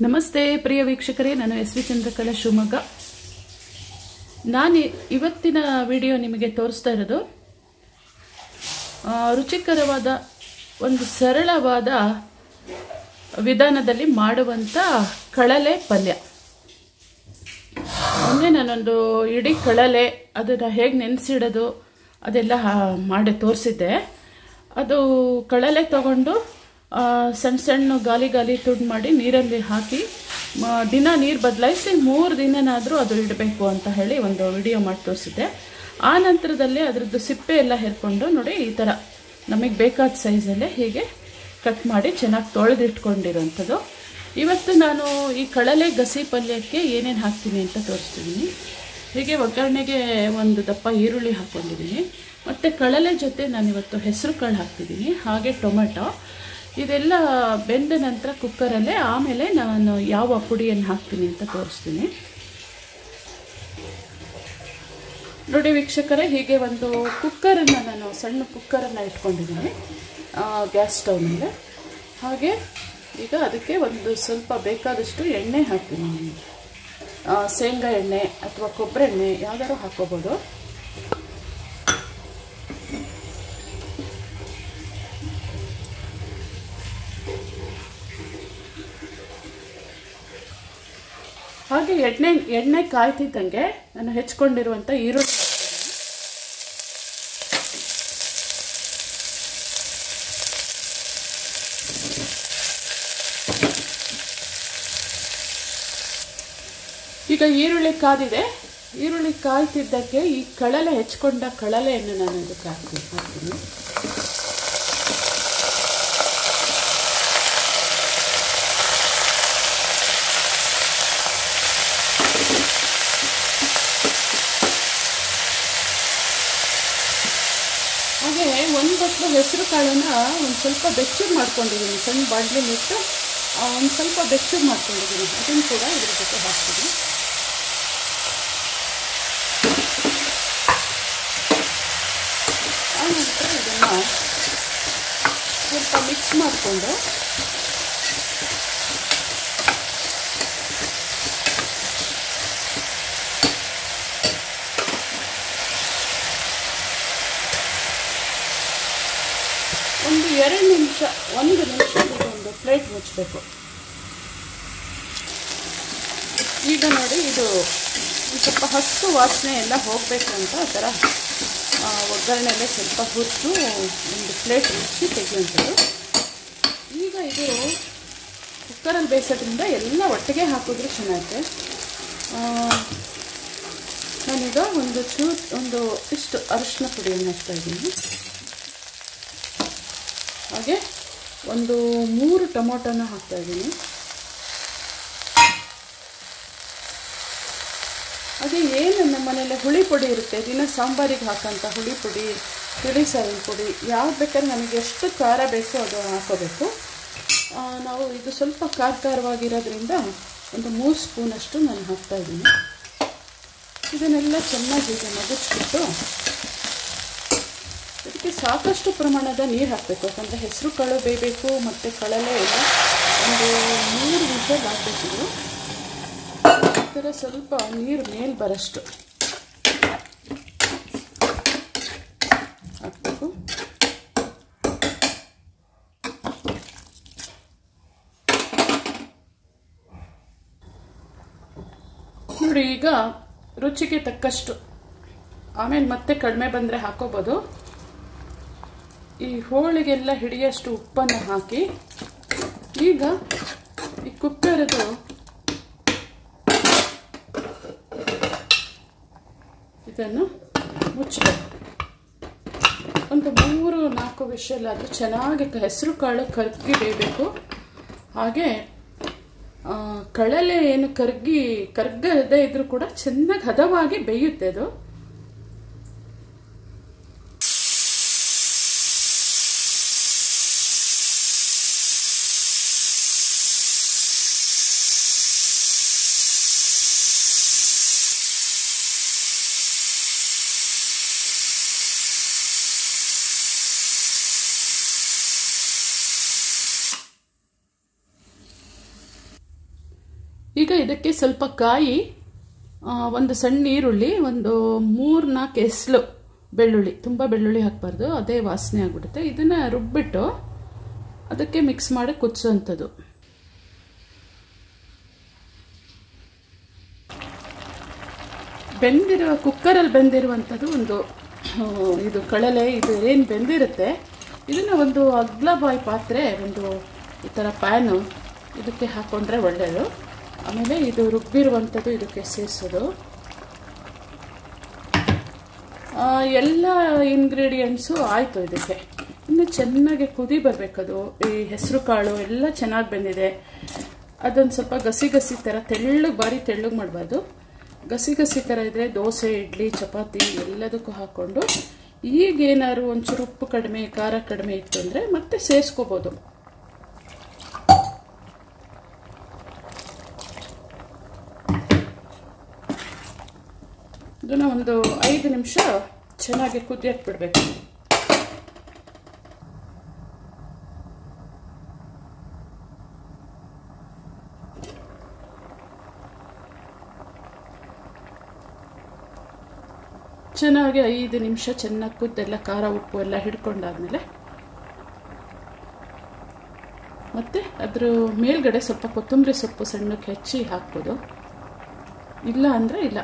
ನಮಸ್ತೆ ಪ್ರಿಯ ವೀಕ್ಷಕರೇ ನಾನು ಎಸ್ ವಿ ಚಂದ್ರಕಲಾ ಶಿವಮೊಗ್ಗ ನಾನು ಇವತ್ತಿನ ವಿಡಿಯೋ ನಿಮಗೆ ತೋರಿಸ್ತಾ ಇರೋದು ಆ, ರುಚಿಕರವಾದ ಒಂದು ಸರಳವಾದ ವಿಧಾನದಲ್ಲಿ ಮಾಡುವಂಥ ಕಳಲೆ ಪಲ್ಯ ಮೊನ್ನೆ ನಾನೊಂದು ಇಡೀ ಕಳಲೆ ಅದನ್ನು ಹೇಗೆ ನೆನೆಸಿಡೋದು ಅದೆಲ್ಲ ಹಾ- ಮಾಡಿ ತೋರಿಸಿದ್ದೆ ಅದು ಕಳಲೆ ತಗೊಂಡು ಆ, ಸಣ್ಣ ಸಣ್ಣ ಗಾಲಿ ಗಾಲಿ ತುಂಡು ಮಾಡಿ ನೀರಲ್ಲಿ ಹಾಕಿ ಮ- ದಿನ ನೀರು ಬದಲಾಯಿಸಿ ಮೂರು ದಿನನಾದರೂ ಅದು ಇಡಬೇಕು ಅಂತ ಹೇಳಿ ಒಂದು ವಿಡಿಯೋ ಮಾಡಿ ತೋರಿಸಿದ್ದೆ ಆ ನಂತರದಲ್ಲಿ ಅದರದ್ದು ಸಿಪ್ಪೆ ಎಲ್ಲ ಹೆರ್ಕೊಂಡು ನೋಡಿ ಈ ಥರ ನಮಗೆ ಬೇಕಾದ ಸೈಜಲ್ಲೇ ಹೀಗೆ ಕಟ್ ಮಾಡಿ ಚೆನ್ನಾಗಿ ತೊಳೆದಿಟ್ಕೊಂಡಿರೋಂಥದ್ದು ಇವತ್ತು ನಾನು ಈ ಕಳಲೆ ಗಸಿ ಪಲ್ಯಕ್ಕೆ ಏನೇನು ಹಾಕ್ತೀನಿ ಅಂತ ತೋರಿಸ್ತಿದ್ದೀನಿ ಹೀಗೆ ಒಗ್ಗರಣೆಗೆ ಒಂದು ದಪ್ಪ ಈರುಳ್ಳಿ ಹಾಕ್ಕೊಂಡಿದ್ದೀನಿ ಮತ್ತು ಕಳಲೆ ಜೊತೆ ನಾನಿವತ್ತು ಹೆಸರು ಕಾಳು ಹಾಕ್ತಿದ್ದೀನಿ ಹಾಗೆ ಟೊಮೆಟೊ ಇದೆಲ್ಲ ಬೆಂದ ನಂತರ ಕುಕ್ಕರಲ್ಲೇ ಆಮೇಲೆ ನಾನು ಯಾವ ಪುಡಿಯನ್ನು ಹಾಕ್ತೀನಿ ಅಂತ ತೋರಿಸ್ತೀನಿ ನೋಡಿ ವೀಕ್ಷಕರೇ ಹೀಗೆ ಒಂದು ಕುಕ್ಕರನ್ನು ನಾನು ಸಣ್ಣ ಕುಕ್ಕರನ್ನು ಇಟ್ಕೊಂಡಿದ್ದೀನಿ ಗ್ಯಾಸ್ ಸ್ಟವ್ ಮೇಲೆ ಹಾಗೆ ಈಗ ಅದಕ್ಕೆ ಒಂದು ಸ್ವಲ್ಪ ಬೇಕಾದಷ್ಟು ಎಣ್ಣೆ ಹಾಕ್ತೀನಿ ಆ, ಶೇಂಗಾ ಎಣ್ಣೆ ಅಥವಾ ಕೊಬ್ಬರಿ ಎಣ್ಣೆ ಯಾವ್ದಾದ್ರು ಹಾಕೋಬೋದು ಹಾಗೆ ಎಣ್ಣೆ ಎಣ್ಣೆ ಕಾಯ್ತಿದ್ದಂಗೆ ನಾನು ಹೆಚ್ಕೊಂಡಿರುವಂಥ ಈರುಳ್ಳಿ ಹಾಕ್ತೀನಿ. ಈಗ ಈರುಳ್ಳಿ ಕಾದಿದೆ ಈರುಳ್ಳಿ ಕಾಯ್ತಿದ್ದಕ್ಕೆ ಈ ಕಳಲೆ ಹೆಚ್ಕೊಂಡ ಕಳಲೆಯನ್ನು ನಾನು ಇದಕ್ಕೆ ಹಾಕ್ತೀನಿ ಹಾಕ್ತೀನಿ ಹಾಗೆ ಒಂದು ಬಟ್ಲು ಹೆಸರು ಕಾಳನ್ನ ಒಂದು ಸ್ವಲ್ಪ ಬೆಚ್ಚಗೆ ಮಾಡ್ಕೊಂಡಿದ್ದೀನಿ ಸಣ್ಣ ಬಾಣಲಿಲಿಟ್ಟು ಒಂದು ಸ್ವಲ್ಪ ಬೆಚ್ಚಗೆ ಮಾಡ್ಕೊಂಡಿದ್ದೀನಿ ಅದನ್ನು ಕೂಡ ಇದ್ರ ಜೊತೆ ಹಾಕ್ತೀನಿ ಆನಂತರ ಇದನ್ನು ಸ್ವಲ್ಪ ಮಿಕ್ಸ್ ಮಾಡಿಕೊಂಡು ಒಂದು ಎರಡು ನಿಮಿಷ ಒಂದು ನಿಮಿಷ ಒಂದು ಪ್ಲೇಟ್ ಮುಚ್ಚಬೇಕು ಈಗ ನೋಡಿ ಇದು ಒಂದು ಸ್ವಲ್ಪ ಹತ್ತು ವಾಸನೆ ಎಲ್ಲ ಹೋಗಬೇಕು ಅಂತ ಆ ಥರ ಆ, ಒಗ್ಗರಣೆಲೆ ಸ್ವಲ್ಪ ಹುರಿದು ಒಂದು ಪ್ಲೇಟ್ ಮುಚ್ಚಿ ತೆಗೆಯುವಂಥದ್ದು ಈಗ ಇದು ಕುಕ್ಕರಲ್ಲಿ ಬೇಯಿಸೋದ್ರಿಂದ ಎಲ್ಲ ಒಟ್ಟಿಗೆ ಹಾಕಿದ್ರೆ ಚೆನ್ನಾಗುತ್ತೆ ಆ, ನಾನೀಗ ಒಂದು ಚೂ ಒಂದು ಇಷ್ಟು ಅರಿಶಿನ ಪುಡಿಯನ್ನು ಹಾಕ್ತಾ ಇದ್ದೀನಿ ಹಾಗೆ ಒಂದು ಮೂರು ಟೊಮೊಟೊನ ಹಾಕ್ತಾ ಇದ್ದೀನಿ ಹಾಗೆ ಏನು ನಮ್ಮ ಮನೇಲಿ ಹುಳಿ ಪುಡಿ ಇರುತ್ತೆ ದಿನ ಸಾಂಬಾರಿಗೆ ಹಾಕೋಂಥ ಹುಳಿ ಪುಡಿ ತಿಳಿ ಸಾರಿನ ಪುಡಿ ಯಾವ್ದು ಬೇಕಾದ್ರೆ ನಮಗೆ ಎಷ್ಟು ಖಾರ ಬೇಕೋ ಅದು ಹಾಕೋಬೇಕು ಆ, ನಾವು ಇದು ಸ್ವಲ್ಪ ಖಾರ ಖಾರವಾಗಿರೋದ್ರಿಂದ ಒಂದು ಮೂರು ಸ್ಪೂನಷ್ಟು ನಾನು ಹಾಕ್ತಾ ಇದ್ದೀನಿ ಇದನ್ನೆಲ್ಲ ಚೆನ್ನಾಗಿ ಹೀಗೆ ಮಗುಚ್ಬಿಟ್ಟು ಇದಕ್ಕೆ ಸಾಕಷ್ಟು ಪ್ರಮಾಣದ ನೀರು ಹಾಕಬೇಕು ಯಾಕಂದರೆ ಹೆಸರು ಕಾಳು ಬೇಯಬೇಕು ಮತ್ತು ಕಳಲೆ ಎಲ್ಲ ಒಂದು ಮೂರು ವಿಷಲ್ ಹಾಕಬೇಕಿದ್ರು ಈ ಥರ ಸ್ವಲ್ಪ ನೀರು ಮೇಲೆ ಬರೋಷ್ಟು ಹಾಕಬೇಕು ನೋಡಿ ಈಗ ರುಚಿಗೆ ತಕ್ಕಷ್ಟು ಆಮೇಲೆ ಮತ್ತೆ ಕಡಿಮೆ ಬಂದರೆ ಹಾಕೋಬೋದು ಈ ಹೋಳಿಗೆಲ್ಲ ಹಿಡಿಯೋಷ್ಟು ಉಪ್ಪನ್ನು ಹಾಕಿ ಈಗ ಈ ಕುಕ್ಕರದು ಇದನ್ನು ಮುಚ್ಚಬೇಕು ಒಂದು ಮೂರು ನಾಲ್ಕು ವಿಷಲ್ ಅದು ಚೆನ್ನಾಗಿ ಹೆಸರು ಕಾಳು ಕರ್ಗಿ ಬೇಯಬೇಕು ಹಾಗೆ ಆ, ಕಳಲೆ ಏನು ಕರ್ಗಿ ಕರ್ಗದೇ ಇದ್ರೂ ಕೂಡ ಚೆನ್ನಾಗಿ ಹದವಾಗಿ ಬೇಯುತ್ತೆ ಅದು ಈಗ ಇದಕ್ಕೆ ಸ್ವಲ್ಪ ಕಾಯಿ ಆ, ಒಂದು ಸಣ್ಣ ಈರುಳ್ಳಿ ಒಂದು ಮೂರು ನಾಲ್ಕು ಎಸ್ಲು ಬೆಳ್ಳುಳ್ಳಿ ತುಂಬ ಬೆಳ್ಳುಳ್ಳಿ ಹಾಕಬಾರ್ದು ಅದೇ ವಾಸನೆ ಆಗಿಬಿಡುತ್ತೆ ಇದನ್ನು ರುಬ್ಬಿಟ್ಟು ಅದಕ್ಕೆ ಮಿಕ್ಸ್ ಮಾಡಿ ಕುದಿಸೋವಂಥದ್ದು ಬೆಂದಿರುವ ಕುಕ್ಕರಲ್ಲಿ ಬೆಂದಿರುವಂಥದ್ದು ಒಂದು ಆ, ಇದು ಕಳಲೆ ಇದು ಏನು ಬೆಂದಿರುತ್ತೆ ಇದನ್ನು ಒಂದು ಅಗ್ಲ ಬಾಯಿ ಪಾತ್ರೆ ಒಂದು ಈ ಥರ ಪ್ಯಾನು ಇದಕ್ಕೆ ಹಾಕ್ಕೊಂಡ್ರೆ ಒಳ್ಳೆಯದು ಆಮೇಲೆ ಇದು ರುಬ್ಬಿರುವಂಥದ್ದು ಇದಕ್ಕೆ ಸೇರಿಸೋದು ಆ, ಎಲ್ಲ ಇಂಗ್ರೀಡಿಯೆಂಟ್ಸು ಆಯಿತು ಇದಕ್ಕೆ ಇನ್ನು ಚೆನ್ನಾಗಿ ಕುದಿ ಬರಬೇಕದು ಈ ಹೆಸರು ಕಾಳು ಎಲ್ಲ ಚೆನ್ನಾಗಿ ಬಂದಿದೆ ಅದೊಂದು ಸ್ವಲ್ಪ ಗಸಿ ಗಸಿ ಥರ ತೆಳ್ಳಗೆ ಭಾರಿ ತೆಳ್ಳಗೆ ಮಾಡಬಾರ್ದು ಗಸಿ ಗಸಿ ಥರ ಇದ್ದರೆ ದೋಸೆ ಇಡ್ಲಿ ಚಪಾತಿ ಎಲ್ಲದಕ್ಕೂ ಹಾಕ್ಕೊಂಡು ಈಗೇನಾದ್ರು ಒಂಚೂರು ಉಪ್ಪು ಕಡಿಮೆ ಖಾರ ಕಡಿಮೆ ಇತ್ತು ಅಂದರೆ ಮತ್ತೆ ಸೇರಿಸ್ಕೋಬೋದು ಇದನ್ನು ಒಂದು ಐದು ನಿಮಿಷ ಚೆನ್ನಾಗಿ ಕುದಿಯಕ್ಕೆ ಬಿಡಬೇಕು ಚೆನ್ನಾಗಿ ಐದು ನಿಮಿಷ ಚೆನ್ನಾಗಿ ಕುದ್ದೆಲ್ಲ ಖಾರ ಉಪ್ಪು ಎಲ್ಲ ಹಿಡ್ಕೊಂಡಾದ್ಮೇಲೆ ಮತ್ತೆ ಅದ್ರ ಮೇಲ್ಗಡೆ ಸ್ವಲ್ಪ ಕೊತ್ತಂಬರಿ ಸೊಪ್ಪು ಸಣ್ಣಕ್ಕೆ ಹೆಚ್ಚಿ ಹಾಕ್ಬೋದು ಇಲ್ಲ ಅಂದರೆ ಇಲ್ಲ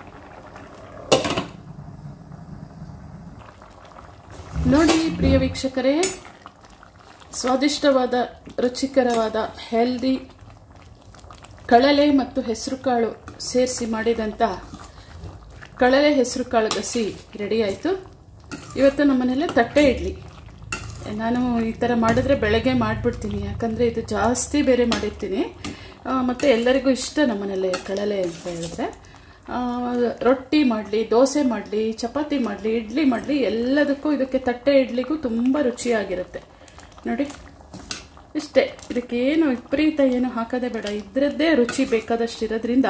ನೋಡಿ ಪ್ರಿಯ ವೀಕ್ಷಕರೇ ಸ್ವಾದಿಷ್ಟವಾದ ರುಚಿಕರವಾದ ಹೆಲ್ದಿ ಕಳಲೆ ಮತ್ತು ಹೆಸರುಕಾಳು ಸೇರಿಸಿ ಮಾಡಿದಂಥ ಕಳಲೆ ಹೆಸರುಕಾಳು ಗಸಿ ರೆಡಿ ಆಯಿತು ಇವತ್ತು ನಮ್ಮ ಮನೇಲಿ ತಟ್ಟೆ ಇಡ್ಲಿ ನಾನು ಈ ಥರ ಮಾಡಿದ್ರೆ ಬೆಳಗ್ಗೆ ಮಾಡಿಬಿಡ್ತೀನಿ ಯಾಕಂದರೆ ಇದು ಜಾಸ್ತಿ ಬೇರೆ ಮಾಡಿರ್ತೀನಿ ಆ, ಮತ್ತು ಎಲ್ಲರಿಗೂ ಇಷ್ಟ ನಮ್ಮ ಮನೇಲಿ ಕಳಲೆ ಅಂತ ಹೇಳಿದ್ರೆ ಆ, ರೊಟ್ಟಿ ಮಾಡಲಿ ದೋಸೆ ಮಾಡಲಿ ಚಪಾತಿ ಮಾಡಲಿ ಇಡ್ಲಿ ಮಾಡಲಿ ಎಲ್ಲದಕ್ಕೂ ಇದಕ್ಕೆ ತಟ್ಟೆ ಇಡ್ಲಿಗೂ ತುಂಬ ರುಚಿಯಾಗಿರುತ್ತೆ ನೋಡಿ ಇಷ್ಟೇ ಇದಕ್ಕೇನು ವಿಪರೀತ ಏನು ಹಾಕೋದೇ ಬೇಡ ಇದ್ರದ್ದೇ ರುಚಿ ಬೇಕಾದಷ್ಟು ಇರೋದ್ರಿಂದ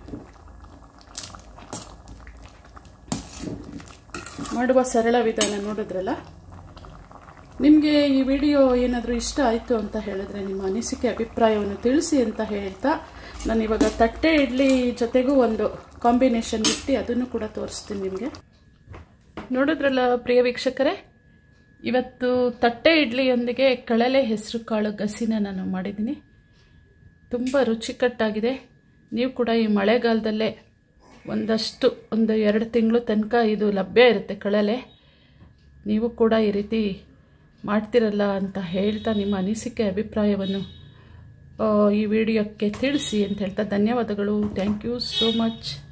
ಮಾಡುವ ಸರಳ ವಿಧಾನ ನೋಡಿದ್ರಲ್ಲ ನಿಮಗೆ ಈ ವಿಡಿಯೋ ಏನಾದರೂ ಇಷ್ಟ ಆಯಿತು ಅಂತ ಹೇಳಿದ್ರೆ ನಿಮ್ಮ ಅನಿಸಿಕೆ ಅಭಿಪ್ರಾಯವನ್ನು ತಿಳಿಸಿ ಅಂತ ಹೇಳ್ತಾ ನಾನು ಇವಾಗ ತಟ್ಟೆ ಇಡ್ಲಿ ಜೊತೆಗೂ ಒಂದು ಕಾಂಬಿನೇಷನ್ ಇಟ್ಟು ಅದನ್ನು ಕೂಡ ತೋರಿಸ್ತೀನಿ ನಿಮಗೆ ನೋಡಿದ್ರಲ್ಲ ಪ್ರಿಯ ವೀಕ್ಷಕರೇ ಇವತ್ತು ತಟ್ಟೆ ಇಡ್ಲಿಯೊಂದಿಗೆ ಕಳಲೆ ಹೆಸರು ಕಾಳು ಗಸಿನ ನಾನು ಮಾಡಿದ್ದೀನಿ ತುಂಬ ರುಚಿಕಟ್ಟಾಗಿದೆ ನೀವು ಕೂಡ ಈ ಮಳೆಗಾಲದಲ್ಲೇ ಒಂದಷ್ಟು ಒಂದು ಎರಡು ತಿಂಗಳು ತನಕ ಇದು ಲಭ್ಯ ಇರುತ್ತೆ ಕಳಲೆ ನೀವು ಕೂಡ ಈ ರೀತಿ ಮಾಡ್ತಿರಲ್ಲ ಅಂತ ಹೇಳ್ತಾ ನಿಮ್ಮ ಅನಿಸಿಕೆ ಅಭಿಪ್ರಾಯವನ್ನು ಆ, ಈ ವಿಡಿಯೋಕ್ಕೆ ತಿಳಿಸಿ ಅಂತ ಹೇಳ್ತಾ ಧನ್ಯವಾದಗಳು ಥ್ಯಾಂಕ್ ಯು ಸೋ ಮಚ್